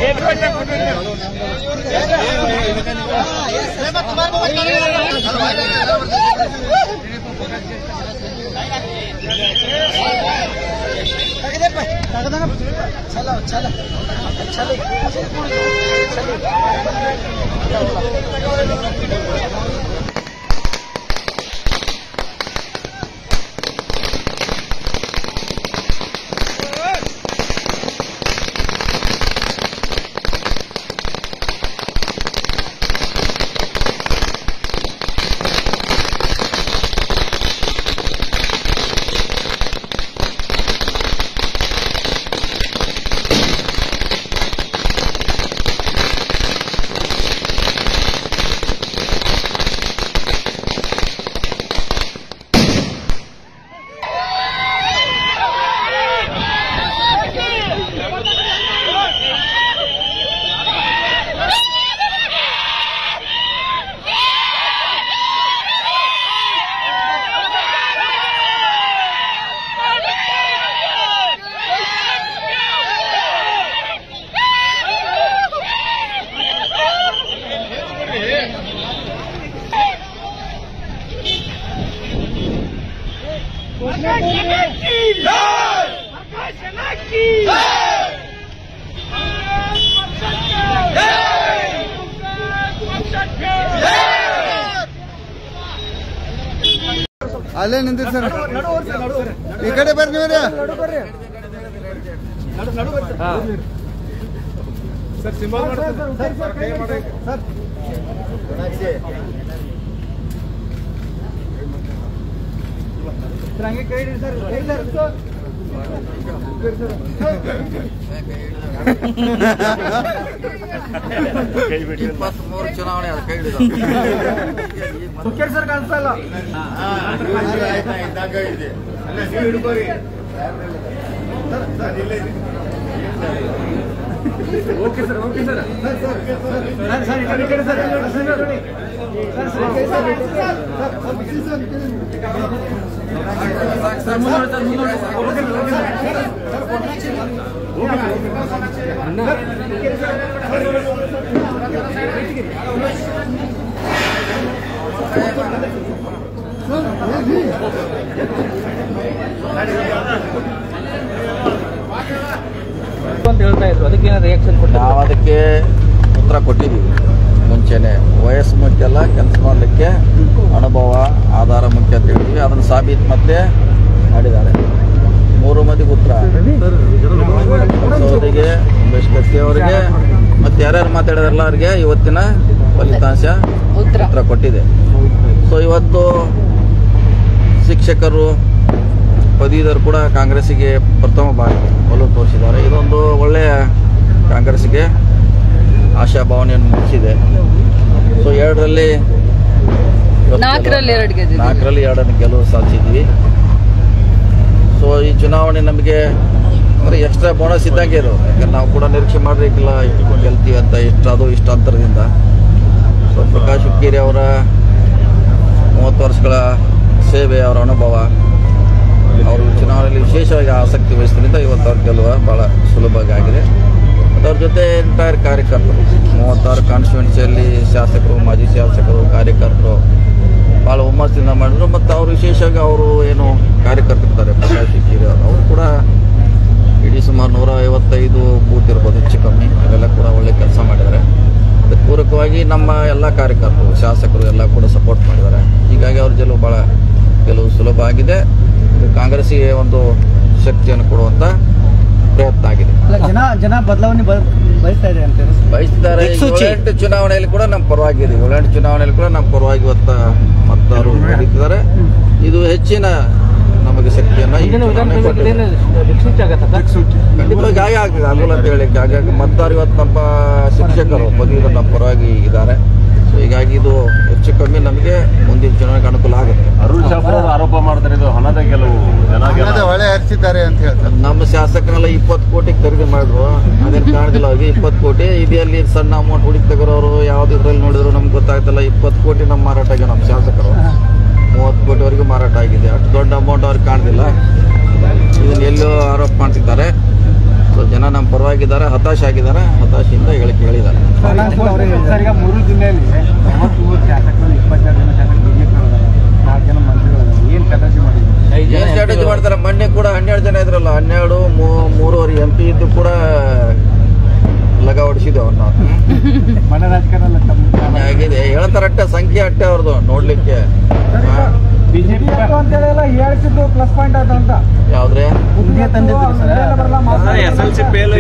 ಅಲ್ಲೇ ನಿಂತಿರಿ ಸರ್ ಈ ಕಡೆ ಬರ್ರಿ ನೀವ್ರಿ ಇಪ್ಪತ್ಮೂರು ಚುನಾವಣೆ ಅದು ಕೈ ಸರ್ ಕಾಣಿಸ್ತಲ್ಲ okay sir okay sir sir sir ಈ ಕಡೆ ಈ ಕಡೆ ಸರ್ ಸರ್ ಅಂತ ಹೇಳ್ತಾ ಇದ್ರು ಅದಕ್ಕೆ ಏನೋ ರಿಯಾಕ್ಷನ್ ಕೊಟ್ಟು ನಾವು ಅದಕ್ಕೆ ಉತ್ತರ ಕೊಟ್ಟಿದ್ದೀವಿ ಮುಂಚೆನೆ ವಯಸ್ಸು ಮುಖ್ಯ ಅಲ್ಲ ಕೆಲಸ ಮಾಡಲಿಕ್ಕೆ ಅನುಭವ ಆಧಾರ ಮುಖ್ಯ ಅಂತ ಹೇಳಿದ್ವಿ ಅದನ್ನು ಸಾಬೀತು ಮತ್ತೆ ಮಾಡಿದ್ದಾರೆ ಮೂರು ಮಂದಿಗೆ ಉತ್ತರ ಅವರಿಗೆ ಉಮೇಶ್ ಕತ್ತಿ ಅವರಿಗೆ ಮತ್ತೆ ಯಾರ್ಯಾರು ಮಾತಾಡಿದಾರಲ್ಲ ಅವ್ರಿಗೆ ಇವತ್ತಿನ ಫಲಿತಾಂಶ ಉತ್ತರ ಕೊಟ್ಟಿದೆ ಸೊ ಇವತ್ತು ಶಿಕ್ಷಕರು ಪದವೀಧರು ಕೂಡ ಕಾಂಗ್ರೆಸ್ಸಿಗೆ ಪ್ರಥಮ ಬಾರಿ ಒಲವು ತೋರಿಸಿದ್ದಾರೆ ಇದೊಂದು ಒಳ್ಳೆಯ ಕಾಂಗ್ರೆಸ್ಸಿಗೆ ಆಶಾಭಾವನೆಯನ್ನು ಮೂಡಿಸಿದೆ ಸೊ ಎರಡರಲ್ಲಿ ಇವತ್ತು ನಾಲ್ಕರಲ್ಲಿ ಎರಡು ಗೆದ್ದಿದ್ದೀವಿ. ನಾಲ್ಕರಲ್ಲಿ ಎರಡನ್ನು ಗೆಲುವು ಸಾಧಿಸಿದ್ವಿ ಸೊ ಈ ಚುನಾವಣೆ ನಮಗೆ ಅಂದರೆ ಎಕ್ಸ್ಟ್ರಾ ಬೋನಸ್ ಇದ್ದಂಗೆ ಇದು ಯಾಕಂದ್ರೆ ನಾವು ಕೂಡ ನಿರೀಕ್ಷೆ ಮಾಡಿರ್ಲಿಕ್ಕಿಲ್ಲ ಇಷ್ಟು ಗೆಲ್ತೀವಿ ಅಂತ ಇಷ್ಟು ಅದು ಇಷ್ಟು ಅಂತರದಿಂದ ಸೊ ಪ್ರಕಾಶ್ ಹುಕ್ಕೇರಿ ಅವರ ಮೂವತ್ತು ವರ್ಷಗಳ ಸೇವೆ ಅವರ ಅನುಭವ ಅವರು ಚುನಾವಣೆಯಲ್ಲಿ ವಿಶೇಷವಾಗಿ ಆಸಕ್ತಿ ವಹಿಸಿದ್ರಿಂದ ಇವತ್ತು ಅವ್ರ ಗೆಲುವ ಭಾಳ ಸುಲಭವಾಗಿ ಆಗಿದೆ ಮತ್ತು ಅವ್ರ ಜೊತೆ ಎಂಟೈರ್ ಕಾರ್ಯಕರ್ತರು ಮೂವತ್ತಾರು ಕಾನ್ಸ್ಟಿಟ್ಯೂನ್ಸಿಯಲ್ಲಿ ಶಾಸಕರು ಮಾಜಿ ಶಾಸಕರು ಕಾರ್ಯಕರ್ತರು ಭಾಳ ಹುಮ್ಮಸ್ಸಿಂದ ಮಾಡಿದ್ರು ಮತ್ತು ಅವರು ವಿಶೇಷವಾಗಿ ಅವರು ಏನು ಕಾರ್ಯಕರ್ತರಿರ್ತಾರೆ ಪ್ರಕಾಶ್ ಹಿಕ್ಕೇರಿ ಅವರು ಅವರು ಕೂಡ ಇಡೀ ಸುಮಾರು ನೂರ ಐವತ್ತೈದು ಬೂತ್ ಇರ್ಬೋದು ಹೆಚ್ಚು ಕಮ್ಮಿ ಅವೆಲ್ಲ ಕೂಡ ಒಳ್ಳೆ ಕೆಲಸ ಮಾಡಿದ್ದಾರೆ ಅದಕ್ಕೆ ಪೂರಕವಾಗಿ ನಮ್ಮ ಎಲ್ಲ ಕಾರ್ಯಕರ್ತರು ಶಾಸಕರು ಎಲ್ಲ ಕೂಡ ಸಪೋರ್ಟ್ ಮಾಡಿದ್ದಾರೆ ಹೀಗಾಗಿ ಅವ್ರ ಗೆಲುವು ಭಾಳ ಗೆಲುವು ಸುಲಭ ಆಗಿದೆ ಇದು ಕಾಂಗ್ರೆಸ್ಸಿಗೆ ಒಂದು ಶಕ್ತಿಯನ್ನು ಕೊಡುವಂಥ ಪ್ರಯತ್ನ ಆಗಿದೆ ಜನ ಜನ ಬದಲಾವಣೆ ಬಯಸ್ತಾ ಇದೆ ಅಂತ ಬಯಸ್ತಿದ್ದಾರೆ ಏಳೆಂಟು ಚುನಾವಣೆಯಲ್ಲಿ ಕೂಡ ನಮ್ಮ ಪರವಾಗಿದೆ ಏಳೆಂಟು ಚುನಾವಣೆಯಲ್ಲಿ ಕೂಡ ನಮ್ಮ ಪರವಾಗಿ ಇವತ್ತ ಮತದಾರರು ನಡೀತಿದ್ದಾರೆ ಇದು ಹೆಚ್ಚಿನ ನಮಗೆ ಶಕ್ತಿಯನ್ನು ಈ ಚುನಾವಣೆ ಕೊಟ್ಟಿದೆ. ಖಂಡಿತವಾಗಿ ಹಾಗೆ ಆಗ್ತದೆ ಆಗಲ್ಲ ಅಂತ ಹೇಳಿ ಹಾಗಾಗಿ ಮತದಾರ ಇವತ್ತು ನಮ್ಮ ಶಿಕ್ಷಕರು ಪದವೀಧರ ನಮ್ಮ ಪರವಾಗಿ ಇದ್ದಾರೆ ಸೊ ಹೀಗಾಗಿ ಇದು ಹೆಚ್ಚು ಕಮ್ಮಿ ನಮಗೆ ಮುಂದಿನ ಚುನಾವಣೆಗೆ ಅನುಕೂಲ ಆಗುತ್ತೆ ಅರುಣ್ ಶಾಪುರ್ ಅವರು ಆರೋಪ ಮಾಡ್ತಾರೆ ಇದು ಹಣದ ಗೆಲುವು ಜನ ಹಣದ ಗೆಲುವು. ಹೊಳೆ ಹರಿಸಿದ್ದಾರೆ ಅಂತ ಹೇಳ್ತಾರೆ ನಮ್ಮ ಶಾಸಕರೆಲ್ಲ ಇಪ್ಪತ್ತು ಕೋಟಿ ಖರೀದಿ ಮಾಡಿದ್ರು ಅದೇನು ಕಾಣದಿಲ್ಲ ಅವ್ರಿಗೆ ಇಪ್ಪತ್ತು ಕೋಟಿ ಇದೆಯಲ್ಲಿ ಸಣ್ಣ ಅಮೌಂಟ್ ಹುಡುಕಿ ತೆಗೋರು ಯಾವ್ದು ಇದ್ರಲ್ಲಿ ನೋಡಿದ್ರು ನಮ್ಗೆ ಗೊತ್ತಾಗ್ತಿಲ್ಲ ಇಪ್ಪತ್ತು ಕೋಟಿ ನಮ್ಮ ಮಾರಾಟ ಆಗಿದೆ ನಮ್ಮ ಶಾಸಕರು ಮೂವತ್ತು ಕೋಟಿವರೆಗೂ ಮಾರಾಟ ಆಗಿದೆ ಅಷ್ಟು ದೊಡ್ಡ ಅಮೌಂಟ್ ಅವ್ರಿಗೆ ಕಾಣದಿಲ್ಲ ಇದನ್ನ ಎಲ್ಲೋ ಆರೋಪ ಮಾಡ್ತಿದ್ದಾರೆ ಸೊ ಜನ ನಮ್ಮ ಪರವಾಗಿದ್ದಾರೆ ಆಗಿದ್ದಾರೆ ಹತಾಶ ಆಗಿದ್ದಾರೆ ಹತಾಶೆಯಿಂದ ಹೇಳಿಕೆ ಹೇಳಿದ್ದಾರೆ ಸರ್ ಈಗ ಮೂರು ಜಿಲ್ಲೆಯಲ್ಲಿ ಮೂವತ್ತು ಶಾಸಕರು ಇಪ್ಪತ್ತೆರಡು ಜನ ಶಾಸಕರು ಬಿಜೆಪಿ ನಾಲ್ಕು ಜನ ಮಂತ್ರಿಗಳು ಏನು ಸ್ಟ್ರಾಟಜಿ ಮಾಡಿದ್ರು ಏನ್ ಸ್ಟ್ರಾಟಜಿ ಮಾಡ್ತಾರೆ ಮೊನ್ನೆ ಕೂಡ ಹನ್ನೆರಡು ಜನ ಇದ್ರಲ್ಲ ಹನ್ನೆರಡು ಮೂ- ಮೂರುವರೆ ಎಂ ಪಿ ಇದ್ದು ಕೂಡ ಲಗ ಹೊಡಿಸಿದ್ದೇವೆ ಅವ್ರನ್ನ ಮನೆ ರಾಜಕಾರಣ ತಮ್ಮ ಆಗಿದೆ ಹೇಳ್ತಾರಟ್ಟೆ ಸಂಖ್ಯೆ ಅಟ್ಟೆ ಅವ್ರದ್ದು ನೋಡ್ಲಿಕ್ಕೆ ಹಾ. ಬಿಜೆಪಿ ಅಂತೇಳಿ ಎಲ್ಲ ಹೇಳ್ತಿದ್ದು ಪ್ಲಸ್ ಪಾಯಿಂಟ್ ಆಯ್ತು ಅಂತ ಯಾವ್ದ್ರೆ ಹುದ್ದೆ ತಂದಿದ್ರು sir S L C fail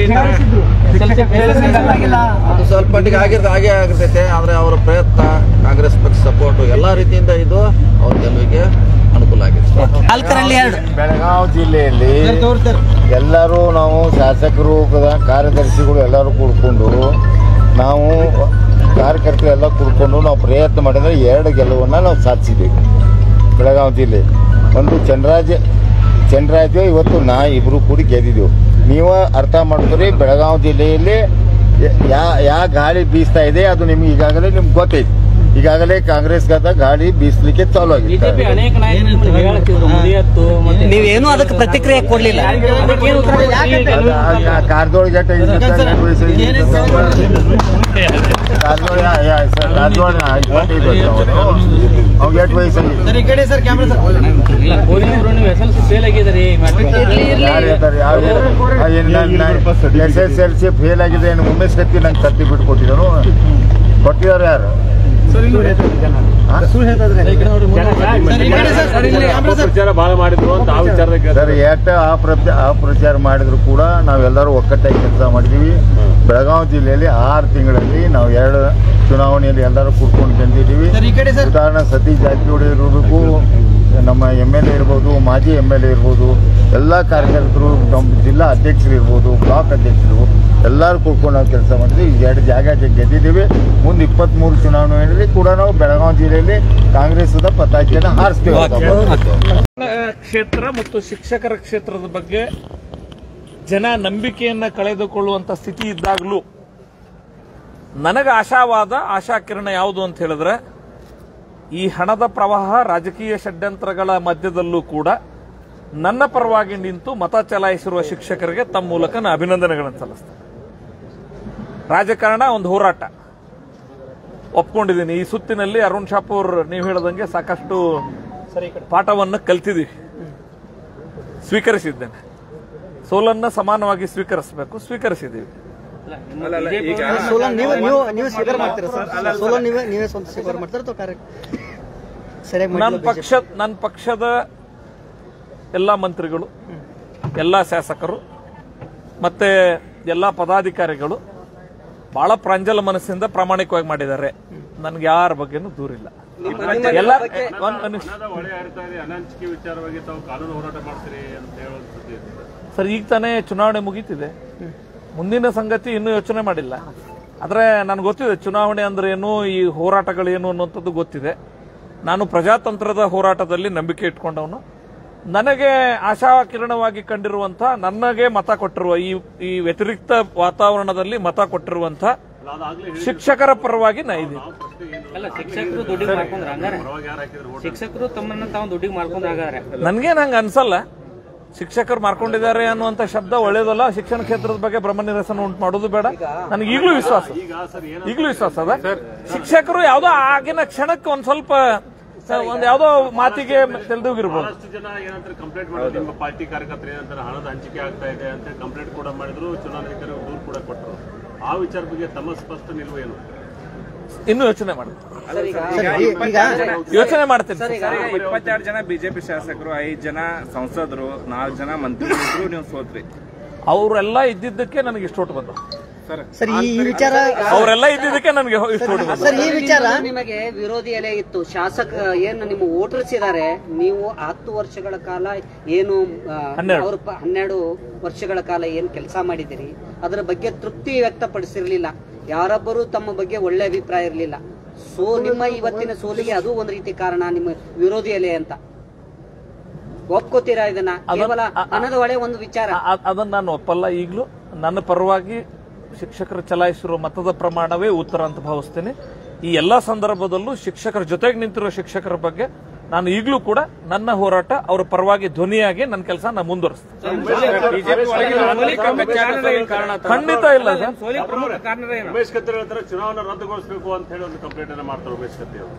ಅದು ಸ್ವಲ್ಪ ಮಟ್ಟಿಗೆ ಆಗಿರ್ತ ಆಗೇ ಆಗಿರ್ತೈತೆ ಆದ್ರೆ ಅವರ ಪ್ರಯತ್ನ ಕಾಂಗ್ರೆಸ್ ಪಕ್ಷ ಸಪೋರ್ಟ್ ಎಲ್ಲಾ ರೀತಿಯಿಂದ ಇದು ಅವ್ರ ಗೆಲುವಿಗೆ ಅನುಕೂಲ ಆಗಿದೆ ನಾಲ್ಕರಲ್ಲಿ ಎರಡು ಬೆಳಗಾವಿ ಜಿಲ್ಲೆಯಲ್ಲಿ ಎಲ್ಲರೂ ನಾವು ಶಾಸಕರು ಕ- ಕಾರ್ಯದರ್ಶಿಗಳು ಎಲ್ಲರೂ ಕೂಡ್ಕೊಂಡು ನಾವು ಕಾರ್ಯಕರ್ತರು ಎಲ್ಲ ಕೂಡ್ಕೊಂಡು ನಾವು ಪ್ರಯತ್ನ ಮಾಡಿದ್ರೆ ಎರಡು ಗೆಲುವನ್ನು ನಾವು ಸಾಧಿಸಿದ್ದೀವಿ ಬೆಳಗಾವಿ ಜಿಲ್ಲೆ ಒಂದು ಚಂದ್ರಾಜ ಚಂದ್ರಾಜ ಇವತ್ತು ನಾ ಇಬ್ಬರು ಕೂಡಿ ಗೆದ್ದಿದ್ದೆವು ನೀವು ಅರ್ಥ ಮಾಡ್ಕೊರಿ ಬೆಳಗಾವಿ ಜಿಲ್ಲೆಯಲ್ಲಿ ಯಾ ಯಾ ಗಾಳಿ ಬೀಸ್ತಾ ಇದೆ ಅದು ನಿಮ್ಗೆ ಈಗಾಗಲೇ ನಿಮ್ಗೆ ಗೊತ್ತೈತಿ ಈಗಾಗಲೇ ಕಾಂಗ್ರೆಸ್ಗಾದ ಗಾಳಿ ಬೀಸ್ಲಿಕ್ಕೆ ಚಾಲು ಆಗಿದೆ ಬಿಜೆಪಿ ಅನೇಕ ನಾಯಕರು ಹೇಳಕ್ಕಿದ್ರು ಮುದಿಯತ್ತು ಮತ್ತೆ ನೀವೇನು ಅದಕ್ಕೆ ಪ್ರತಿಕ್ರಿಯೆ ಕೊಡ್ಲಿಲ್ಲ ಅದಕ್ಕೇನು ಉತ್ತರ ಕೊಡ್ಲಿಲ್ಲ? ಕಾರ್ದೋಳ್ ಗಟ್ಟ ಅವ್ಗೆ ಎಷ್ಟು ವಯಸ್ಸಾಗಿ ಇಲ್ಲ ಕೋಲಿಯವರು ನೀವು ಎಸ್ ಎಲ್ ಸಿ ಫೇಲ್ ಆಗಿದ್ದೀರಿ ಮ್ಯಾಟ್ರಿಕ್ ಯಾರು ಹೇಳ್ತಾರೆ ಯಾರು S S L C fail ಆಗಿದೆ ಏನು ಉಮೇಶ್ ಕತ್ತಿ ನಂಗೆ ಸರ್ಟಿಫಿಕೇಟ್ ಕೊಟ್ಟಿದ್ರು ಕೊಟ್ಟಿದ್ದಾರೆ ಯಾರು ಹಾ? ಪ್ರಚಾರ ಬಹಳ ಮಾಡಿದ್ರು ಅಂತ ಆ ವಿಚಾರದಾಗ ಸರ್ ಎಟ್ಟ ಅಪ್ರಚ ಅಪ್ರಚಾರ ಮಾಡಿದ್ರು ಕೂಡ ನಾವೆಲ್ಲರೂ ಒಕ್ಕಟ್ಟಾಗಿ ಕೆಲಸ ಮಾಡಿದ್ದೀವಿ ಬೆಳಗಾವಿ ಜಿಲ್ಲೆಯಲ್ಲಿ ಆರು ತಿಂಗಳಲ್ಲಿ ನಾವು ಎರಡು ಚುನಾವಣೆಯಲ್ಲಿ ಎಲ್ಲರೂ ಕೂತ್ಕೊಂಡು ಗೆದ್ದಿದ್ದೀವಿ ಉದಾಹರಣೆ ಸತೀಶ್ ಜಾರಕಿಹೊಳಿ ಇರಬೇಕು ನಮ್ಮ ಎಮ್ ಎಲ್ ಎ ಇರ್ಬೋದು ಮಾಜಿ ಎಮ್ ಎಲ್ ಎ ಇರ್ಬೋದು ಎಲ್ಲ ಕಾರ್ಯಕರ್ತರು ನಮ್ಮ ಜಿಲ್ಲಾ ಅಧ್ಯಕ್ಷರು ಇರ್ಬೋದು ಬ್ಲಾಕ್ ಅಧ್ಯಕ್ಷರು ಎಲ್ಲರೂ ಕೂತ್ಕೊಂಡು ನಾವು ಕೆಲಸ ಮಾಡಿದ್ವಿ ಈ ಎರಡು ಜಾಗ ಗೆದ್ದಿದ್ದೀವಿ ಮುಂದೆ ಇಪ್ಪತ್ತ್ಮೂರು ಚುನಾವಣೆಯಲ್ಲಿ ಕೂಡ ನಾವು ಬೆಳಗಾವಿ ಜಿಲ್ಲೆಯಲ್ಲಿ ಕಾಂಗ್ರೆಸ್ದ ಪತಾಕಿಯನ್ನು ಹಾರಿಸ್ತೀವಿ ಕ್ಷೇತ್ರ ಮತ್ತು ಶಿಕ್ಷಕರ ಕ್ಷೇತ್ರದ ಬಗ್ಗೆ ಜನ ನಂಬಿಕೆಯನ್ನ ಕಳೆದುಕೊಳ್ಳುವಂತ ಸ್ಥಿತಿ ಇದ್ದಾಗಲೂ ನನಗೆ ಆಶಾವಾದ ಆಶಾಕಿರಣ ಯಾವುದು ಅಂತ ಹೇಳಿದ್ರೆ ಈ ಹಣದ ಪ್ರವಾಹ ರಾಜಕೀಯ ಷಡ್ಯಂತ್ರಗಳ ಮಧ್ಯದಲ್ಲೂ ಕೂಡ ನನ್ನ ಪರವಾಗಿ ನಿಂತು ಮತ ಚಲಾಯಿಸಿರುವ ಶಿಕ್ಷಕರಿಗೆ ತಮ್ಮ ಮೂಲಕ ನಾನು ಅಭಿನಂದನೆಗಳನ್ನು ಸಲ್ಲಿಸ್ತೇನೆ ರಾಜಕಾರಣ ಒಂದು ಹೋರಾಟ ಒಪ್ಕೊಂಡಿದ್ದೀನಿ ಈ ಸುತ್ತಿನಲ್ಲಿ ಅರುಣ್ ಶಾಪೂರ್ ನೀವು ಹೇಳದಂಗೆ ಸಾಕಷ್ಟು ಪಾಠವನ್ನು ಕಲ್ತಿದ್ದೀವಿ ಸ್ವೀಕರಿಸಿದ್ದೇನೆ ಸೋಲನ್ನ ಸಮಾನವಾಗಿ ಸ್ವೀಕರಿಸಬೇಕು ಸ್ವೀಕರಿಸಿದ್ದೀವಿ ಸೋಲನ್ ನೀವು ನೀವು ನೀವು ಸ್ವೀಕಾರ ಮಾಡ್ತೀರಾ ಸರ್ ಸೋಲನ್ ನೀವೇ ನೀವೇ ಸ್ವಂತ ಸ್ವೀಕಾರ ಮಾಡ್ತೀರಾ ಅಥವಾ ಕಾರ್ಯ ಸರಿಯಾಗಿ ನನ್ನ ಮಾಡಿಲ್ಲ ಪಕ್ಷ ನನ್ನ ಪಕ್ಷದ ಎಲ್ಲ ಮಂತ್ರಿಗಳು ಎಲ್ಲ ಶಾಸಕರು ಮತ್ತೆ ಎಲ್ಲ ಪದಾಧಿಕಾರಿಗಳು ಬಹಳ ಪ್ರಾಂಜಲ ಮನಸ್ಸಿಂದ ಪ್ರಾಮಾಣಿಕವಾಗಿ ಮಾಡಿದ್ದಾರೆ ನನ್ಗೆ ಯಾರ ಬಗ್ಗೆನೂ ದೂರಿಲ್ಲ ಎಲ್ಲ ಒಂದ್ ನಿಮಿಷ. ಹಣದ ಹೊಳೆ ಹರಿತಾ ಇದೆ ಅನಂಚಿಕೆ ವಿಚಾರವಾಗಿ ತಾವು ಕಾನೂನು ಹೋರಾಟ ಮಾಡ್ತೀರಿ ಅಂತ ಹೇಳುವಂಥದ್ದು ಇದೆ. ಸರ್ ಈಗ ತಾನೇ ಚುನಾವಣೆ ಮುಗೀತಿದೆ ಮುಂದಿನ ಸಂಗತಿ ಇನ್ನೂ ಯೋಚನೆ ಮಾಡಿಲ್ಲ ಆದ್ರೆ ನನಗೆ ಗೊತ್ತಿದೆ ಚುನಾವಣೆ ಅಂದ್ರೆ ಏನು ಈ ಹೋರಾಟಗಳೇನು ಅನ್ನುವಂಥದ್ದು ಗೊತ್ತಿದೆ ನಾನು ಪ್ರಜಾತಂತ್ರದ ಹೋರಾಟದಲ್ಲಿ ನಂಬಿಕೆ ಇಟ್ಕೊಂಡವನು ನನಗೆ ಆಶಾಕಿರಣವಾಗಿ ಕಂಡಿರುವಂತ ನನಗೆ ಮತ ಕೊಟ್ಟಿರುವ ಈ ಈ ವ್ಯತಿರಿಕ್ತ ವಾತಾವರಣದಲ್ಲಿ ಮತ ಕೊಟ್ಟಿರುವಂತ ಶಿಕ್ಷಕರ ಪರವಾಗಿ ನಾ ಇದ್ದೀನಿ ಅಲ್ಲ ಶಿಕ್ಷಕರು ದುಡ್ಡಿಗೆ ಮಾಡ್ಕೊಂಡ್ರ ಹಂಗಾರೆ ಶಿಕ್ಷಕರು ತಮ್ಮನ್ನ ತಾವು ದುಡ್ಡಿಗೆ ಮಾಡ್ಕೊಂಡ್ ಹಾಗಾದ್ರೆ ನನ್ಗೇನ್ ಹಂಗ ಅನ್ಸಲ್ಲ ಶಿಕ್ಷಕರು ಮಾರ್ಕೊಂಡಿದ್ದಾರೆ ಅನ್ನುವಂತ ಶಬ್ದ ಒಳ್ಳೇದಲ್ಲ ಶಿಕ್ಷಣ ಕ್ಷೇತ್ರದ ಬಗ್ಗೆ ಬ್ರಹ್ಮ ನಿರಸನ ಉಂಟು ಮಾಡೋದು ಬೇಡ ನನಗೆ ಈಗಲೂ ವಿಶ್ವಾಸ ಈಗಲೂ ವಿಶ್ವಾಸ ಅದ ಶಿಕ್ಷಕರು ಯಾವ್ದೋ ಆಗಿನ ಕ್ಷಣಕ್ಕೆ ಒಂದ್ ಸ್ವಲ್ಪ ಒಂದ್ ಯಾವ್ದೋ ಮಾತಿಗೆ ತಿಳಿದೋಗಿರ್ಬೋದು ಬಹಳಷ್ಟು ಜನ ಏನಂತಾರೆ ಕಂಪ್ಲೇಂಟ್ ಮಾಡೋದು ನಿಮ್ಮ ಪಾರ್ಟಿ ಕಾರ್ಯಕರ್ತರು ಏನಂತಾರೆ ಹಣದ ಹಂಚಿಕೆ ಆಗ್ತಾ ಇದೆ ಅಂತ ಕಂಪ್ಲೇಂಟ್ ಕೂಡ ಮಾಡಿದ್ರು ಚುನಾವಣಾಧಿಕಾರಿ ದೂರು ಕೂಡ ಕೊಟ್ಟರು ಆ ವಿಚಾರ ಬಗ್ಗೆ ತಮ್ಮ ಸ್ಪಷ್ಟ ನಿಲುವು ಏನು ಇನ್ನೂ ಯೋಚನೆ ಮಾಡಿ ಸರ್, ಈ- ಈಗ ಯೋಚನೆ ಮಾಡ್ತೀನಿ ಸರ್. ಇಪ್ಪತ್ತೆರಡು ಜನ ಬಿಜೆಪಿ ಶಾಸಕರು ಐದ್ ಜನ ಸಂಸದರು ನಾಲ್ಕು ಜನ ಮಂತ್ರಿಗಳಿದ್ರು ನೀವು ಸೋತ್ರಿ ಅವರೆಲ್ಲ ಇದ್ದಿದ್ದಕ್ಕೆ ನನಗೆ ಇಷ್ಟು ಓಟ್ ಬಂದು ಸರ್ ಈ ಈ ವಿಚಾರ ಅವರೆಲ್ಲ ಇದ್ದಿದ್ದಕ್ಕೆ ನನಗೆ ಇಷ್ಟು ಓಟ್ ಬಂದು ಸರ್ ಈ ವಿಚಾರ ನಿಮಗೆ ವಿರೋಧಿ ಎಲೆ ಇತ್ತು ಶಾಸಕ ಏನು ನಿಮ್ಮ ವೋಟರ್ಸ್ ಇದ್ದಾರೆ ನೀವು ಹತ್ತು ವರ್ಷಗಳ ಕಾಲ ಏನು ಆ, ಹನ್ನೆರಡು. ಅವ್ರ ಪ- ಹನ್ನೆರಡು ವರ್ಷಗಳ ಕಾಲ ಏನ್ ಕೆಲಸ ಮಾಡಿದಿರಿ ಅದರ ಬಗ್ಗೆ ತೃಪ್ತಿ ವ್ಯಕ್ತಪಡಿಸಿರ್ಲಿಲ್ಲ ಯಾರೊಬ್ಬರು ತಮ್ಮ ಬಗ್ಗೆ ಒಳ್ಳೆ ಅಭಿಪ್ರಾಯ ಇರಲಿಲ್ಲ ಸೋ ನಿಮ್ಮ ಇವತ್ತಿನ ಸೋಲಿಗೆ ಅದು ಒಂದು ರೀತಿ ಕಾರಣ ನಿಮ್ಮ ವಿರೋಧಿ ಎಲೆ ಅಂತ ಒಪ್ಕೋತೀರಾ ಇದನ್ನ ಕೇವಲ ಹಣದ ಒಳೆ ಒಂದು ವಿಚಾರ ಅ- ಅ- ಅದನ್ನ ನಾನು ಒಪ್ಪಲ್ಲ ಈಗಲೂ ನನ್ನ ಪರವಾಗಿ ಶಿಕ್ಷಕರು ಚಲಾಯಿಸಿರುವ ಮತದ ಪ್ರಮಾಣವೇ ಉತ್ತರ ಅಂತ ಭಾವಿಸ್ತೇನೆ ಈ ಎಲ್ಲಾ ಸಂದರ್ಭದಲ್ಲೂ ಶಿಕ್ಷಕರ ಜೊತೆಗೆ ನಿಂತಿರುವ ಶಿಕ್ಷಕರ ಬಗ್ಗೆ ನಾನು ಈಗಲೂ ಕೂಡ ನನ್ನ ಹೋರಾಟ ಅವರ ಪರವಾಗಿ ಧ್ವನಿಯಾಗಿ ನನ್ನ ಕೆಲಸ ನಾನು ಮುಂದುವರಿಸ್ತೇನೆ ಬಿಜೆಪಿ ಒಳಗೆ ಆಂತರಿಕ ವಿಚಾರದ ಏನ್ ಕಾರಣ ಅಂತ? ಖಂಡಿತ ಇಲ್ಲ ಸರ್ ಸೋಲಿಗೆ ಪ್ರಮುಖ ಕಾರಣ ಏನು ಉಮೇಶ್ ಕತ್ತಿ ಹೇಳ್ತಾರೆ ಚುನಾವಣೆ ರದ್ದುಗೊಳಿಸಬೇಕು ಅಂತ ಹೇಳಿ ಒಂದು ಕಂಪ್ಲೇಂಟ್ ಅನ್ನ ಮಾಡ್ತಾರೆ ಉಮೇಶ್ ಕತ್ತಿ ಅವರು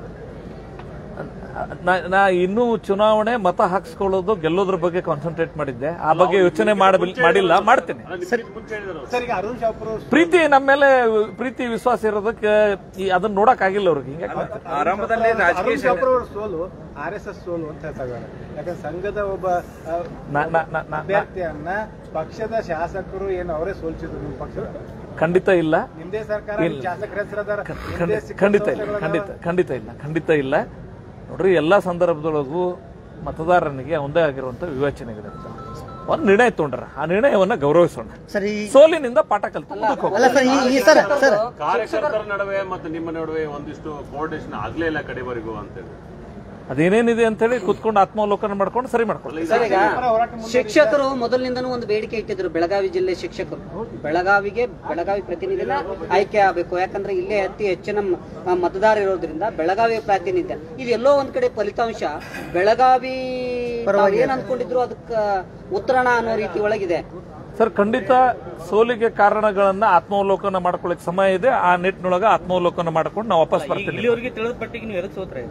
ನಾ- ನಾ ಇನ್ನೂ ಚುನಾವಣೆ ಮತ ಹಾಕ್ಸ್ಕೊಳ್ಳೋದು ಗೆಲ್ಲೋದ್ರ ಬಗ್ಗೆ ಕಾನ್ಸಂಟ್ರೇಟ್ ಮಾಡಿದ್ದೆ ಆ ಬಗ್ಗೆ ಯೋಚನೆ ಮಾಡಬಿಲ್- ಮಾಡಿಲ್ಲ ಮಾಡ್ತೀನಿ ಅಲ್ಲ, ನಿಮ್ಗಿಂತ ಮುಂಚೆ ಹೇಳಿದ್ರು ಅವ್ರು. ಸರ್ ಈಗ ಅರುಣ್ ಶಾಪುರ್ ಪ್ರೀತಿ ನಮ್ಮ ಮೇಲೆ ಪ್ರೀತಿ ವಿಶ್ವಾಸ ಇರೋದಕ್ಕೆ ಈ ಅದನ್ನ ನೋಡಕ್ ಆಗಿಲ್ಲ ಅವ್ರಿಗೆ ಹಿಂಗೆ ಆರಂಭದಲ್ಲಿ ರಾಜಕೀಯ ಅರುಣ್ ಶಾಪುರ್ ಅವರ ಸೋಲು ಆರ್ ಎಸ್ ಎಸ್ ಸೋಲು ಅಂತ ಹೇಳ್ತಾರೆ ಯಾಕಂದ್ರೆ ಸಂಘದ ಒಬ್ಬ ಆ, ನಾ- ನಾ- ನಾ- ನಾ- ಅಭ್ಯರ್ಥಿಯನ್ನ ಪಕ್ಷದ ಶಾಸಕರು ಏನು ಅವರೇ ಸೋಲ್ಸಿದ್ರು ನಿಮ್ಮ ಪಕ್ಷದ ಖಂಡಿತ ಇಲ್ಲ ನಿಮ್ದೇ ಸರ್ಕಾರ ಇಲ್ಲ. ನಿಮ್ ಶಾಸಕರ ಹೆಸರದಾರ ಖಂಡಿತ ಖಂಡಿತ ಇಲ್ಲ ಖಂಡಿತ ಖಂಡಿತ ಇಲ್ಲ ಖಂಡಿತ ಇಲ್ಲ ನೋಡ್ರಿ ಎಲ್ಲಾ ಸಂದರ್ಭದೊಳಗೂ ಮತದಾರನಿಗೆ ಒಂದೇ ಆಗಿರುವಂತ ವಿವೇಚನೆಗಳಿದೆ ಒಂದು ನಿರ್ಣಯ ತಗೊಂಡ್ರ ಆ ನಿರ್ಣಯವನ್ನ ಗೌರವಿಸೋಣ ಸರ್ ಈ ಸೋಲಿನಿಂದ ಪಾಠ ಕಲ್ತು ಮುಂದಕ್ಕೆ ಹೋಗೋಣ. ಅಲ್ಲ ಸರ್ ಈ ಈ ಸರ್ ಸರ್ ಕಾರ್ಯಕರ್ತರ ನಡುವೆ ಮತ್ತು ನಿಮ್ಮ ನಡುವೆ ಒಂದಿಷ್ಟು ಕೋಆರ್ಡಿನೇಷನ್ ಆಗ್ಲೇ ಇಲ್ಲ ಕಡೆವರೆಗೂ ಅಂತೇಳಿ ಅದೇನೇನಿದೆ ಅಂತ ಹೇಳಿ ಕುತ್ಕೊಂಡು ಆತ್ಮಾವಲೋಕನ ಮಾಡ್ಕೊಂಡು ಸರಿ ಮಾಡ್ಕೊಳ್ಳಿ ಸರ್ ಈಗ ಶಿಕ್ಷಕರು ಮೊದಲಿನಿಂದನೂ ಒಂದು ಬೇಡಿಕೆ ಇಟ್ಟಿದ್ರು ಬೆಳಗಾವಿ ಜಿಲ್ಲೆ ಶಿಕ್ಷಕರು ಬೆಳಗಾವಿಗೆ ಬೆಳಗಾವಿ ಪ್ರತಿನಿಧಿನ ಆಯ್ಕೆ ಆಗಬೇಕು ಯಾಕಂದ್ರೆ ಇಲ್ಲೇ ಅತಿ ಹೆಚ್ಚಿನ ಮ- ಆ, ಮತದಾರ ಇರೋದ್ರಿಂದ ಬೆಳಗಾವಿ ಪ್ರಾತಿನಿಧ್ಯ ಇದು ಎಲ್ಲೋ ಒಂದ್ ಕಡೆ ಫಲಿತಾಂಶ ಬೆಳಗಾವಿ ತಾವು ಏನ್ ಅನ್ಕೊಂಡಿದ್ರು ಅದಕ್ಕ ಉತ್ತರಣ ಅನ್ನೋ ರೀತಿ ಒಳಗಿದೆ ಸರ್ ಖಂಡಿತ ಸೋಲಿಗೆ ಕಾರಣಗಳನ್ನ ಆತ್ಮಾವಲೋಕನ ಮಾಡ್ಕೊಳ್ಳಿಕ್ ಸಮಯ ಇದೆ ಆ ನಿಟ್ಟಿನೊಳಗ ಆತ್ಮಾವಲೋಕನ ಮಾಡ್ಕೊಂಡು ನಾವು ವಾಪಸ್ ಬರ್ತೀನಿ ಇಲ್ಲಿವರೆಗೆ ತಿಳಿದ ಪಟ್ಟಿಗೆ ನೀವು ಎದಕ್ಕೆ ಸೋತ್ರೆ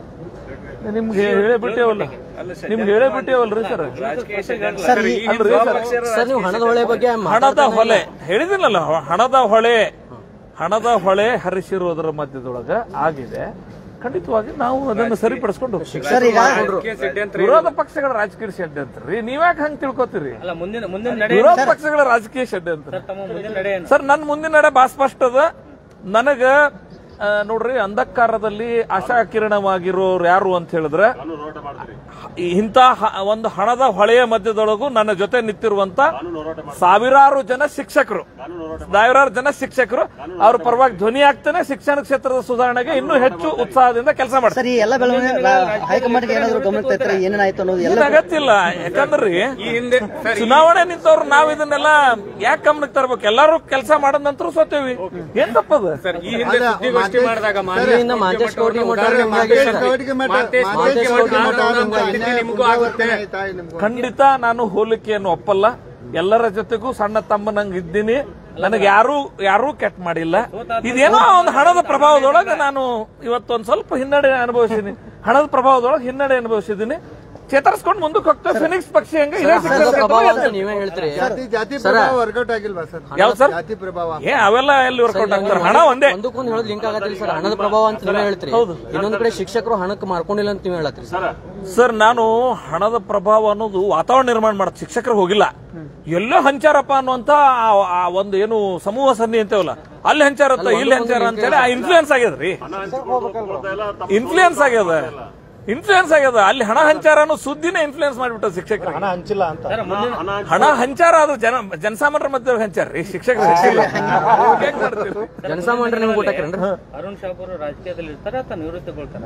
ನಿಮ್ಗೆ ಹೇಳೇ ಬಿಟ್ಟೇವಲ್ಲ ನಿಮ್ಗೆ ಹೇಳೇ ಬಿಟ್ಟೇವಲ್ರಿ ಸರ್ ಸರ್ ಈ ಅಲ್ರಿ ಸರ್ ಸರ್ ನೀವು ಹಣದ ಹೊಳೆ ಬಗ್ಗೆ ಹಣದ ಹೊಳೆ ಹೇಳಿದಿನಲ್ಲ ಹಣದ ಹೊಳೆ ಹಣದ ಹೊಳೆ ಹರಿಸಿರೋದ್ರ ಮಧ್ಯದೊಳಗ ಆಗಿದೆ ಖಂಡಿತವಾಗಿ ನಾವು ಅದನ್ನು ಸರಿಪಡಿಸ್ಕೊಂಡು ಹೋಗ್ತೀವಿ ಸರ್ ಈಗ ವಿರೋಧ ಪಕ್ಷಗಳ ರಾಜಕೀಯ ಷಡ್ಯಂತ್ರ ನೀವ್ಯಾಕೆ ಹಂಗ್ ತಿಳ್ಕೊತೀರಿ ಅಲ್ಲ ಮುಂದಿನ ಮುಂದಿನ ನಡೆ ವಿರೋಧ ಪಕ್ಷಗಳ ರಾಜಕೀಯ ಷಡ್ಯಂತ್ರ ತಮ್ಮ ಮುಂದಿನ ನಡೆ ಏನು ಸರ್ ನನ್ನ ಮುಂದಿನ ನಡೆ ಬಾ ಸ್ಪಷ್ಟ ಅದ ನನಗ ಆ, ನೋಡ್ರಿ ಅಂಧಕಾರದಲ್ಲಿ ಆಶಾ ಕಿರಣವಾಗಿರೋರು ಯಾರು ಅಂತ ಹೇಳಿದ್ರೆ ಕಾನೂನು ಹೋರಾಟ ಮಾಡ್ತೀರಿ ಈ ಇಂಥ ಹ- ಒಂದು ಹಣದ ಹೊಳೆಯ ಮಧ್ಯದೊಳಗೂ ನನ್ನ ಜೊತೆ ನಿಂತಿರುವಂತ ಕಾನೂನು ಹೋರಾಟ ಮಾಡ್ತೀರಿ ಸಾವಿರಾರು ಜನ ಶಿಕ್ಷಕರು ಕಾನೂನು ಹೋರಾಟ ಸಾವಿರಾರು ಜನ ಶಿಕ್ಷಕರು ಅವ್ರ ಪರವಾಗಿ ಧ್ವನಿ ಆಗ್ತಾನೆ ಶಿಕ್ಷಣ ಕ್ಷೇತ್ರದ ಸುಧಾರಣೆಗೆ ಇನ್ನೂ ಹೆಚ್ಚು ಉತ್ಸಾಹದಿಂದ ಕೆಲಸ ಮಾಡ್ತಾರೆ ಸರ್ ಈ ಎಲ್ಲ ಬೆಳವಣಿಗೆ ಹೈಕಮಾಂಡ್ಗೆ ಏನಾದ್ರು ಗಮನಕ್ಕೆ ತರ್ತಾರೆ ಏನೇನಾಯ್ತು ಅನ್ನೋದು ಎಲ್ಲ ಏನ್ ಅಗತ್ಯ ಇಲ್ಲ ಯಾಕಂದ್ರಿ ಈ ಹಿಂದೆ ಸರ್ ಚುನಾವಣೆ ನಿಂತವ್ರು ನಾವ್ ಇದನ್ನೆಲ್ಲ ಯಾಕೆ ಗಮನಕ್ಕೆ ತರ್ಬೇಕು ಎಲ್ಲರೂ ಕೆಲಸ ಮಾಡದ ನಂತರ ಸೋತೇವಿ ಏನ್ ತಪ್ಪದ ಸರ್ ಈ ಹಿಂದೆ ಸುದ್ದಿಗೋಷ್ಠಿ ಮಾಡಿದಾಗ ಇಲ್ಲಿಂದ ಮಾಂತೇಶ್ ಗೌಡ್ರಿಗೆ ಮುಟ್ಟಾರೆ ನಿಮಗೂ ಆಗುತ್ತೆ ಖಂಡಿತ ನಾನು ಹೋಲಿಕೆಯನ್ನು ಒಪ್ಪಲ್ಲ ಎಲ್ಲರ ಜೊತೆಗೂ ಸಣ್ಣ ತಮ್ಮನಂಗ್ ಇದ್ದೀನಿ ನನಗೆ ಯಾರು ಯಾರೂ ಕೆಟ್ಟ ಮಾಡಿಲ್ಲ ಇದೇನೋ ಒಂದು ಹಣದ ಪ್ರಭಾವದೊಳಗೆ ನಾನು ಇವತ್ತೊಂದ್ ಸ್ವಲ್ಪ ಹಿನ್ನಡೆ ಅನುಭವಿಸಿದ್ದೀನಿ ಹಣದ ಪ್ರಭಾವದೊಳಗೆ ಹಿನ್ನಡೆ ಅನುಭವಿಸಿದ್ದೀನಿ ಚೇತರಿಸ್ಕೊಂಡು ಮುಂದಕ್ಕೆ ಹೋಗ್ತೇವೆ ಫಿನಿಕ್ಸ್ ಪಕ್ಷಿ ಹಂಗೆ ಇದೇ ಶಿಕ್ಷಣ ಕ್ಷೇತ್ರ ನೀವೇ ಹೇಳ್ತೀರಿ ಜಾತಿ ಜಾತಿ ಪ್ರಭಾವ ವರ್ಕೌಟ್ ಆಗಿಲ್ವಾ ಸರ್ ಯಾವ್ದು ಸರ್ ಜಾತಿ ಪ್ರಭಾವ ಏ ಅವೆಲ್ಲ ಎಲ್ಲಿ ವರ್ಕೌಟ್ ಆಗ್ತಾರೆ ಹಣ ಒಂದೇ ಒಂದಕ್ಕೊಂದು ಹೇಳೋದು ಲಿಂಕ್ ಆಗತ್ತಿಲ್ಲ ಸರ್ ಹಣದ ಪ್ರಭಾವ ಅಂತ ನೀವೇ ಹೇಳ್ತೀರಿ ಇನ್ನೊಂದ್ ಕಡೆ ಶಿಕ್ಷಕರು ಹಣಕ್ಕೆ ಮಾರ್ಕೊಂಡಿಲ್ಲ ಅಂತ ನೀವು ಹೇಳತ್ರಿ ಸರ್ ಸರ್ ನಾನು ಹಣದ ಪ್ರಭಾವ ಅನ್ನೋದು ವಾತಾವರಣ ನಿರ್ಮಾಣ ಮಾಡುತ್ತೆ ಶಿಕ್ಷಕರು ಹೋಗಿಲ್ಲ ಎಲ್ಲೋ ಹಂಚಾರಪ್ಪ ಅನ್ನುವಂತ ಆ- ಆ ಒಂದು ಏನು ಸಮೂಹ ಸನ್ನಿ ಅಂತೇವಲ್ಲ ಅಲ್ಲಿ ಹಂಚಾರತ್ತ ಇಲ್ಲಿ ಹಂಚಾರ ಅಂತೇಳಿ ಆ ಇನ್ಫ್ಲೂಯೆನ್ಸ್ ಆಗ್ಯದ್ರಿ ಹಣ ಹಂಚಿಕೊಳ್ಳೋದು ಎಲ್ಲ ತಪ್ಪು. ಇನ್ಫ್ಲೂಯೆನ್ಸ್ ಆಗ್ಯದ ಇನ್ಫ್ಲೂಯೆನ್ಸ್ ಆಗ್ಯದ ಅಲ್ಲಿ ಹಣ ಹಂಚಾರ ಅನ್ನೋ ಸುದ್ದಿನೇ ಇನ್ಫ್ಲೂಯೆನ್ಸ್ ಮಾಡಿಬಿಟ್ಟ ಶಿಕ್ಷಕರು ಹಣ ಹಂಚಿಲ್ಲ ಅಂತ ಹಣ ಹಣ ಹಂಚಾರ ಅದು ಜನ ಜನಸಾಮಾನ್ಯರ ಮಧ್ಯೆ ಹಂಚಾರ ರೀ ಶಿಕ್ಷಕರು ಹಂಚಿಲ್ಲ ಹೇಗ್ ಮಾಡ್ತೀರಿ? ಜನಸಾಮಾನ್ಯರು ನಿಮ್ಗೆ ಊಟಕ್ರೇನ್ರಿ ಅರುಣ್ ಶಾಪುರ್ ರಾಜಕೀಯದಲ್ಲಿ ಇರ್ತಾರ ಅಥವಾ ನಿವೃತ್ತಿಗೊಳ್ತಾರ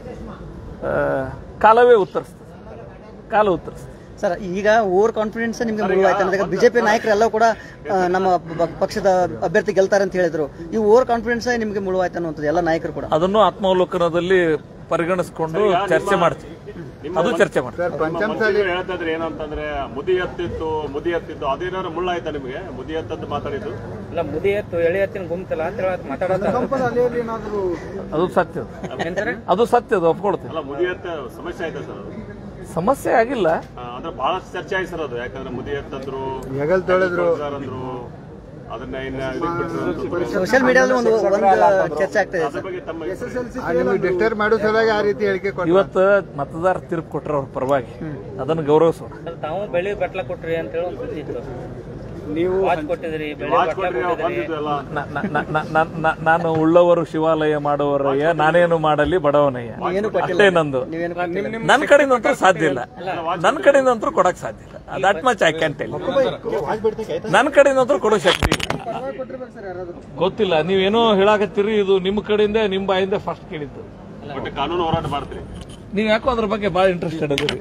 ಆ, ಕಾಲವೇ ಉತ್ತರಿಸ್ತದೆ ಕಾಲ ಉತ್ತರಿಸ್ತದೆ ಸರ್ ಈಗ ಓವರ್ ಕಾನ್ಫಿಡೆನ್ಸ್ ನಿಮ್ಗೆ ಮುಳುವಾಯ್ತು ಅನ್ನೋದಕ್ಕೆ ಬಿಜೆಪಿ ನಾಯಕರೆಲ್ಲ ಕೂಡ ಆ, ನಮ್ಮ ಪ- ಪಕ್ಷದ ಅಭ್ಯರ್ಥಿ ಗೆಲ್ತಾರೆ ಅಂತ ಹೇಳಿದ್ರು ಈ ಓವರ್ ಕಾನ್ಫಿಡೆನ್ಸ್ ನಿಮ್ಗೆ ಮುಳುವಾಯ್ತು ಅನ್ನುವಂಥದ್ದು ಎಲ್ಲ ನಾಯಕರು ಕೂಡ ಅದನ್ನು ಆತ್ಮಾವಲೋಕನದಲ್ಲಿ ಪರಿಗಣಿಸಿಕೊಂಡು ಚರ್ಚೆ ಮಾಡ್ತೀವಿ ಅದು ಚರ್ಚೆ ಮಾಡ್ತೀವಿ ಮಂತ್ರಿಗಳು ಹೇಳ್ತಾ ಇದ್ರೆ ಏನಂತಂದ್ರೆ ಮುದಿ ಎತ್ತಿತ್ತು ಮುದಿ ಎತ್ತಿತ್ತು ಅದೇನಾದ್ರು ಮುಳ್ಳಾಯ್ತಾ ನಿಮಗೆ ಮುದಿ ಎತ್ತದ್ದು ಮಾತಾಡಿದ್ದು ಇಲ್ಲ ಮುದಿ ಎತ್ತು ಎಳೆ ಎತ್ತಿನ ಗುಂತಲ್ಲ ಅಂತ ಹೇಳಿ ಮಾತಾಡೋದು ಏನಾದ್ರು ಅದು ಸತ್ಯ ಅದು ಸತ್ಯ ಅದು ಒಪ್ಕೊಳ್ತೀನಿ ಅಲ್ಲ ಮುದಿ ಎತ್ತ ಸಮಸ್ಯೆ ಆಯ್ತಾ ಸರ್ ಅದು ಸಮಸ್ಯೆ ಆಗಿಲ್ಲ ಆ, ಅಂದ್ರೆ ಬಹಳಷ್ಟು ಚರ್ಚೆ ಆಯ್ತು ಸರ್ ಅದು ಯಾಕಂದ್ರೆ ಮುದಿ ಎತ್ತಂದ್ರು ಹೆಗಲ್ ತೊಳೆದ್ರು. ಅಂದ್ರು ಅದನ್ನ ಇನ್ನ ಇದಕ್ಕೆ ಬಿಟ್ರು ಅಂತಂದ್ರು. ಸೋಷಿಯಲ್ ಮೀಡಿಯಾದಲ್ಲಿ ಒಂದು ಒಂದು ಚರ್ಚೆ ಆಗ್ತಾ ಇದೆ ಅದ್ರ ಬಗ್ಗೆ ತಮ್ಮ ನಿಮಗೆ ಡಿಸ್ಟರ್ಬ್ ಮಾಡೋ ಸಲುವಾಗಿ ಆ ರೀತಿ ಹೇಳಿಕೆ ಕೊಟ್ಟು ಇವತ್ತು ಮತದಾರ ತೀರ್ಪು ಕೊಟ್ರ ಅವ್ರ ಪರವಾಗಿ ಅದನ್ನು ಗೌರವಿಸೋಣ ತಾವು ಬೆಳಿ ಬಟ್ಲ ಕೊಟ್ರಿ ಅಂತ ಹೇಳಿ ಒಂದು ಸುದ್ದಿ ಇತ್ತು ನೀವು ವಾಚ್ ಕೊಟ್ಟಿದ್ರಿ ಬೆಳಿ ವಾಚ್ ಬಟ್ಲ ಕೊಟ್ರಿ ನಾವು ಕೊಟ್ಟಿದ್ರಿ ಬಂದಿದ್ದು ಎಲ್ಲ ನ- ನ- ನ- ನ- ನ- ನ- ನಾನು ಉಳ್ಳವರು ಶಿವಾಲಯ ಮಾಡುವರಯ್ಯ ನಾನೇನು ಮಾಡಲಿ ಬಡವನಯ್ಯ ಏನು ಕೊಟ್ಟಿಲ್ಲ ಅಷ್ಟೇ ನಂದು ನೀವೇನು ಕೊಟ್ಟಿಲ್ಲ. ನನ್ನ ಕಡೆಯಿಂದಂತೂ ಸಾಧ್ಯ ಇಲ್ಲ ನನ್ನ ಕಡೆಯಿಂದಂತೂ ಕೊಡಕ್ ಸಾಧ್ಯ ಇಲ್ಲ that much I can tell ನನ್ನ ಕಡೆಯಿಂದಂತೂ ಕೊಡೋ ಶಕ್ತಿ ಇಲ್ಲ. ಗೊತ್ತಿಲ್ಲ ನೀವೇನೋ ಹೇಳಾಕತ್ತೀರಿ ಇದು ನಿಮ್ಮ ಕಡೆಯಿಂದ ನಿಮ್ಮ ಬಾಯಿಂದ ಫಸ್ಟ್ ಕೇಳಿದ್ದು ಒಟ್ಟು ಕಾನೂನು ಹೋರಾಟ ಮಾಡ್ತೀರಿ ನೀವು ಯಾಕೋ ಅದ್ರ ಬಗ್ಗೆ ಭಾಳ ಇಂಟ್ರೆಸ್ಟೆಡ್ ಅದೀರಿ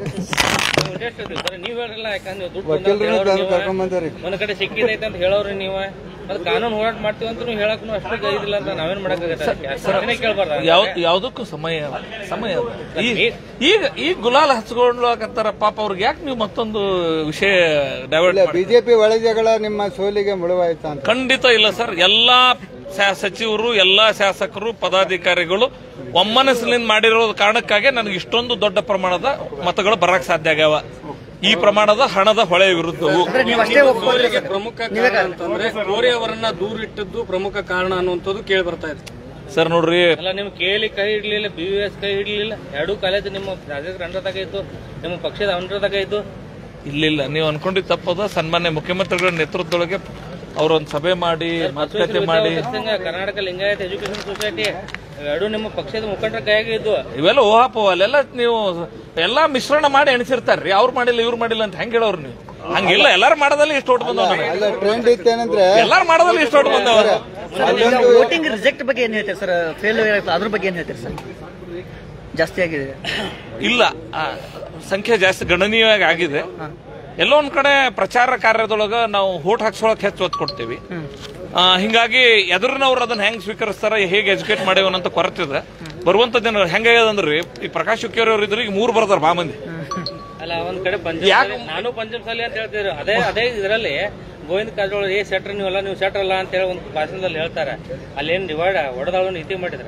ನೀವ್ ಹೇಳ್ರಲ್ಲ ಯಾಕಂದ್ರೆ ದುಡ್ಡು ಬಂದ ಅಂತ ಹೇಳೋರು ನೀವು. ಒಂದ್ ಕಡೆ ಸಿಕ್ಕಿದೈತೆ ಅಂತ ಹೇಳೋರಿ ನೀವು ಮತ್ತೆ ಕಾನೂನು ಹೋರಾಟ ಮಾಡ್ತೀವಿ ಅಂತ ನೀವು ಹೇಳಕ್ ಅಷ್ಟು ಇದಿಲ್ಲ ಅಂತ ನಾವೇನ್ ಮಾಡಕ್ಕಾಗತ್ತೆ ಕೇಳ್ಬಾರ್ದ ಯಾವ ಯಾವುದಕ್ಕೂ ಸಮಯ ಅದ. ಸಮಯ ಅದ. ಈ- ಈಗ ಈಗ ಗುಲಾಲ್ ಹಚ್ಕೊಳ್ಳಕತ್ತಾರ ಪಾಪ ಅವ್ರಿಗೆ ಯಾಕೆ ನೀವು ಮತ್ತೊಂದು ವಿಷಯ ಡೈವರ್ಟ್ ಮಾಡಿ ಬಿಜೆಪಿ ಒಳಜಗಳ ನಿಮ್ಮ ಸೋಲಿಗೆ ಮುಳುವಾಯ್ತಾ ಅಂತ ಖಂಡಿತ ಇಲ್ಲ ಸರ್ ಎಲ್ಲಾ ಶಾ- ಸಚಿವರು ಎಲ್ಲಾ ಶಾಸಕರು ಪದಾಧಿಕಾರಿಗಳು ಒಮ್ಮನಸ್ಸಿನಿಂದ ಮಾಡಿರೋ ಕಾರಣಕ್ಕಾಗಿ ನನಗೆ ಇಷ್ಟೊಂದು ದೊಡ್ಡ ಪ್ರಮಾಣದ ಮತಗಳು ಬರಕ್ ಸಾಧ್ಯ ಆಗ್ಯಾವ ಈ ಪ್ರಮಾಣದ ಹಣದ ಹೊಳೆ ವಿರುದ್ಧವು ಅಂದ್ರೆ ನೀವು ಅಷ್ಟೇ ಒಪ್ಕೊಂಡ್ರಿ ಸರ್. ಪ್ರಮುಖ ನೀವೇ ಕಾರಣ ಅಂತಂದ್ರೆ ಕೋರಿ ಅವರನ್ನ ದೂರ ಇಟ್ಟದ್ದು ಪ್ರಮುಖ ಕಾರಣ ಅನ್ನುವಂಥದ್ದು ಕೇಳಿ ಬರ್ತಾ ಇದೆ ಸರ್ ನೋಡ್ರಿ ಅಲ್ಲ ನಿಮ್ ಕೇಳಿ ಕೈ ಹಿಡ್ಲಿಲ್ಲ ಬಿ ಯು ಎಸ್ ಕೈ ಹಿಡ್ಲಿಲ್ಲ ಎರಡೂ ಕಾಲೇಜ್ ನಿಮ್ಮ ರಾಜ್ಯದ ಅಂಡರ್ದಾಗ ಇತ್ತು ನಿಮ್ಮ ಪಕ್ಷದ ಅಂಡರ್ದಾಗ ಇತ್ತು ಇಲ್ಲಿಲ್ಲ ನೀವು ಅನ್ಕೊಂಡಿದ್ ತಪ್ಪದ ಸನ್ಮಾನ್ಯ ಮುಖ್ಯಮಂತ್ರಿಗಳ ನೇತೃತ್ವದೊಳಗೆ ಅವರೊಂದು ಸಭೆ ಮಾಡಿ ಮಾತುಕತೆ ಮಾಡಿ ಸಂಘ, ಕರ್ನಾಟಕ ಲಿಂಗಾಯತ್ ಎಜುಕೇಶನ್ ಸೊಸೈಟಿ ಎರಡು ನಿಮ್ಮ ಪಕ್ಷದ ಮುಖಂಡರ ಕೈಯಾಗ ಇದ್ವು ಇವೆಲ್ಲ ಊಹಾಪೋಹ ಅಲ್ಲೆಲ್ಲ ನೀವು ಎಲ್ಲಾ ಮಿಶ್ರಣ ಮಾಡಿ ಎಣಿಸಿರ್ತಾರ್ರಿ ಅವ್ರು ಮಾಡಿಲ್ಲ ಇವ್ರು ಮಾಡಿಲ್ಲ ಅಂತ ಹೆಂಗ್ ಹೇಳೋರು ನೀವು ಹಂಗಿಲ್ಲ ಎಲ್ಲಾರು ಮಾಡೋದಲ್ಲಿ ಇಷ್ಟು ಓಟ್ ಬಂದವ ಅಲ್ಲ ಟ್ರೆಂಡ್ ಇತ್ತೇನಂದ್ರೆ ಎಲ್ಲಾರು ಮಾಡೋದಲ್ಲಿ ಇಷ್ಟು ಓಟ್ ಬಂದವ ವೋಟಿಂಗ್ ರಿಜೆಕ್ಟ್ ಬಗ್ಗೆ ಏನ್ ಹೇಳ್ತೀರಿ ಸರ್ ಫೇಲ್ ಅದ್ರ ಬಗ್ಗೆ ಏನ್ ಹೇಳ್ತೀರಿ ಸರ್ ಜಾಸ್ತಿ ಆಗಿದೆ ಇಲ್ಲ ಆ, ಸಂಖ್ಯೆ ಜಾಸ್ತಿ ಗಣನೀಯವಾಗಿ ಆಗಿದೆ ಎಲ್ಲೋ ಒಂದ್ ಕಡೆ ಪ್ರಚಾರ ಕಾರ್ಯದೊಳಗ ನಾವು ಹೋಟ್ ಹಾಕ್ಸೋಳಕ್ ಹೆಚ್ಚು ಒತ್ತು ಕೊಡ್ತೀವಿ ಆ, ಹಿಂಗಾಗಿ ಎದುರಿನವ್ರು ಅದನ್ನ ಹೆಂಗ್ ಸ್ವೀಕರಿಸ್ತಾರ ಹೇಗೆ ಎಜುಕೇಟ್ ಮಾಡೇವನ್ನಂತ ಕೊರತಿದೆ ಬರುವಂತ ಜನ ಹೆಂಗಾಗ್ಯದಂದ್ರಿ ಈ ಪ್ರಕಾಶ್ ಹುಕ್ಕೇರಿ ಅವ್ರು ಇದ್ರು ಈಗ ಮೂರ್ ಬರ್ತಾರ ಬಾ ಮಂದಿ ಅಲ್ಲ ಒಂದ್ ಕಡೆ ಪಂಚಮಸಾಲಿ ನಾನು ಪಂಚಮಸಾಲಿ ಅಂತ ಹೇಳ್ತಿದ್ರು ಅದೇ ಅದೇ ಇದರಲ್ಲಿ ಗೋವಿಂದ ಕಾರಜೋಳ ಏ ಸೆಟ್ರ್ ನೀವಲ್ಲ ನೀವು ಸೆಟ್ರ್ ಅಲ್ಲ ಅಂತ ಹೇಳಿ ಒಂದು ಭಾಷಣದಲ್ಲಿ ಹೇಳ್ತಾರೆ ಅಲ್ಲೇನ್ ಡಿವೈಡ್ ಹೊಡೆದಾಳು ನೀತಿ ಮಾಡಿದ್ರ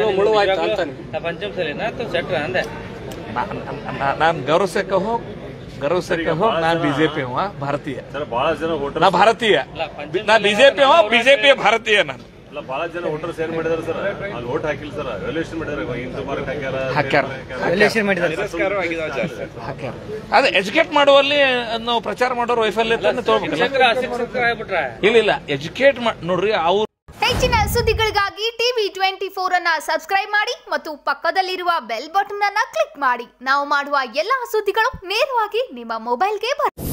ಪಂಚಮಸಾಲಿನ ಅಥವಾ ಸೆಟ್ರ ಅಂದೆ ನಾನು ಗೌರವಸಕ್ಕೆ ಹೋ ಗೌರವಸಕ್ಕೆ ಹೋ ನಾನ್ ಬಿಜೆಪಿ ಹೋ ಭಾರತೀಯ ಸರ್ ಬಹಳ ಜನ ವೋಟರ್ ನಾ ಭಾರತೀಯ ನಾ ಬಿಜೆಪಿ ಹೋ ಬಿಜೆಪಿ ಭಾರತೀಯ ನಾನು ಅಲ್ಲ ಬಹಳ ಜನ ವೋಟರ್ಸ್ ಏನ್ ಮಾಡಿದಾರೆ ಸರ್ ಅಲ್ಲಿ ವೋಟ್ ಹಾಕಿಲ್ಲ ಸರ್ ರೆವಲ್ಯೂಷನ್ ಮಾಡಿದಾರೆ ಹಿಂದೂ ಮಾರ್ಕ್ ಹಾಕ್ಯಾರ ಹಾಕ್ಯಾರ. ಎಲೆಕ್ಷನ್ ಮಾಡಿದ್ದಾರೆ ಹಾಕ್ಯಾರ ಅದೇ ಎಜುಕೇಟ್ ಮಾಡುವಲ್ಲಿ ನಾವು ಪ್ರಚಾರ ಮಾಡೋರು ವೈಫಲ್ಯತೆಯನ್ನು ತಗೋಬೇಕಲ್ಲ ಶಿಕ್ಷಕರ ಅಶಿಕ್ಷಕರ ಆಗ್ಬಿಟ್ರ ಇಲ್ಲ ಇಲ್ಲ ಎಜುಕೇಟ್ ನೋಡ್ರಿ ಅವ್ರು ಹೆಚ್ಚಿನ ಸುದ್ದಿಗಳಿಗಾಗಿ ಟಿವಿ ಟ್ವೆಂಟಿ ಫೋರ್ ಅನ್ನ ಸಬ್ಸ್ಕ್ರೈಬ್ ಮಾಡಿ ಮತ್ತು ಪಕ್ಕದಲ್ಲಿರುವ ಬೆಲ್ ಬಟನ್ ಅನ್ನ ಕ್ಲಿಕ್ ಮಾಡಿ ನಾವು ಮಾಡುವ ಎಲ್ಲಾ ಸುದ್ದಿಗಳು ನೇರವಾಗಿ ನಿಮ್ಮ ಮೊಬೈಲ್ಗೆ ಬರುತ್ತೆ